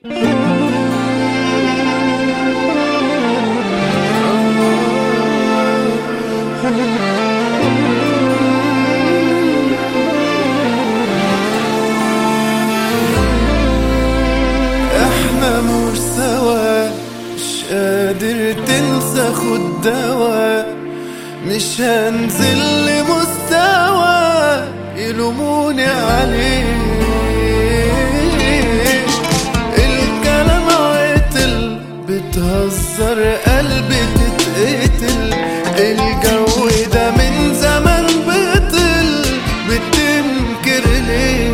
احنا مش سوا مش قادر تنسى خد دواء مش هنزل لمستوى يلوموني عليه الكلام عتل بتهزر قلبي تتقتل الجو ده من زمان بطل بتنكر ليه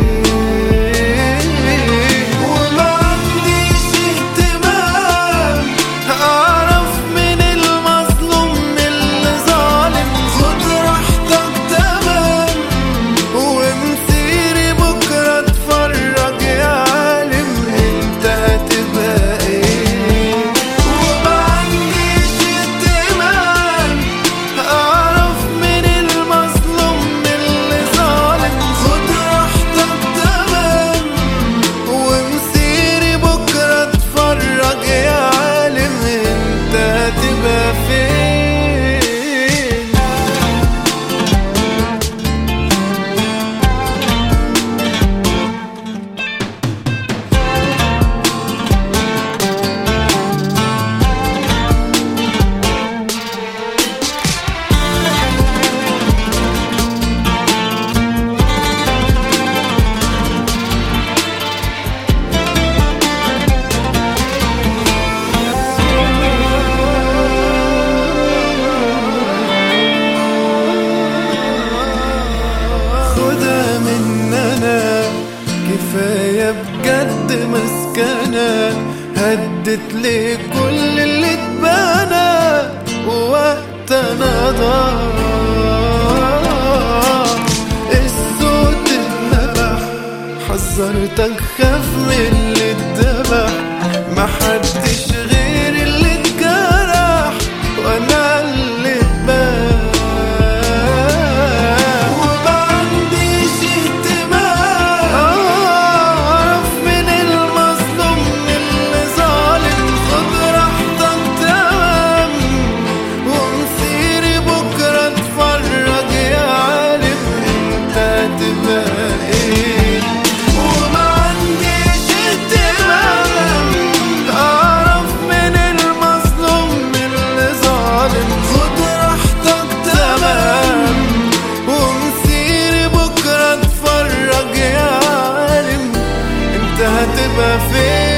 وما عنديش اهتمام اعرف من المظلوم من اللي ظالم خد راحتك تمام ومسيري بكرة اتفرج يا عالم انت هتبقى ايه وما عنديش اهتمام اعرف من المظلوم من اللي ظالم خد راحتك تمام ومسيري بكرة اتفرج يا عالم انت هتبقى فين خدها مننا كفاية بجد مسكنة هدت لي كل اللي اتبنى ووقتنا ضاع الصوت اتنبح حذرتك خاف من اللي اتذبح محدش غير اللي اتجرح وانا اللي اتباع وما عنديش اهتمام اعرف من المظلوم من اللي ظالم خد راحتك تمام ومسيري بكره اتفرج يا عالم انت هتبقى ايه وما عنديش اهتمام اعرف من المظلوم من اللي ظالم خد راحتك تمام ومسيري بكره اتفرج يا عالم انت هتبقى فين